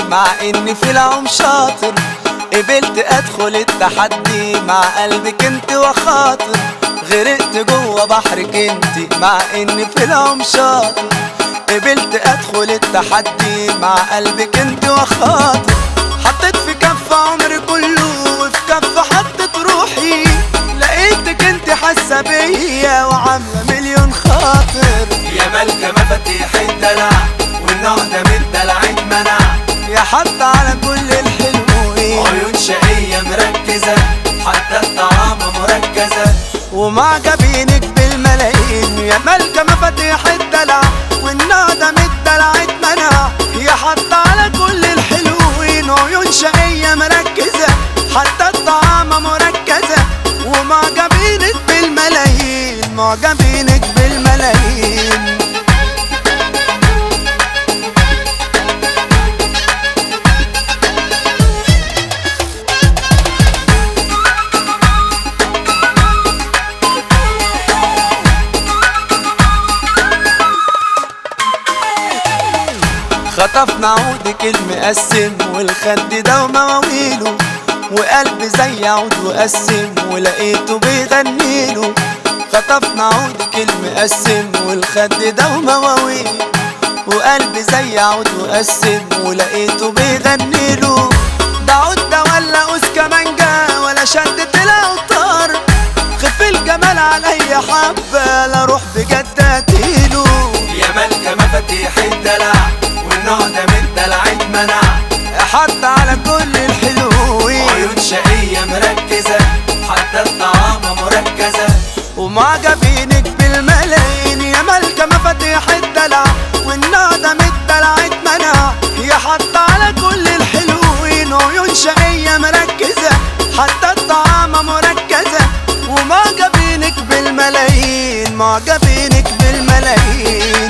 مع اني في العوم شاطر قبلت ادخل التحدي مع قلبك انت وخاطر غرقت جوه بحرك انت مع اني في العوم شاطر قبلت ادخل التحدي مع قلبك انت وخاطر حطيت في كف عمري كله وفي كف حطيت روحي لقيتك انت حاسه بيا وعامله مليون خاطر يا ملكة مفاتيح الدلع والنوع ده من الدلع اتمنع يا حط على كل الحلوين عيون شقية مركزة حتى الطعامة مركزة ومعجبينك بالملايين يا ملكة مفاتيح الدلع والنادى من الدلع اتمنع يا حط على كل الحلوين عيون شقية مركزة حتى الطعامة مركزة ومعجبينك بالملايين معجبينك بالملايين خطفنا عودك المقسم والخد ده ومواويله وقلبي زي عود وقسم ولقيته بيغنيله خطفنا عودك المقسم والخد ده ومواويله وقلبي زي عود وقسم ولقيته بيغنيله ده عود ده ولا قوس كمانجا ولا شدت الاوتار خف الجمال عليا حبه لا روح بجد اتيله يا ملكة مفاتيح الدلع والنوع ده من الدلع اتمنع حط على كل الحلوين عيون شقية مركزة حتى الطعامة مركزة ومعجبينك بالملايين يا ملكة مفاتيح الدلع والنادى من الدلع اتمنع يا حط على كل الحلوين عيون شقية مركزة حتى الطعامة مركزة ومعجبينك بالملايين معجبينك بالملايين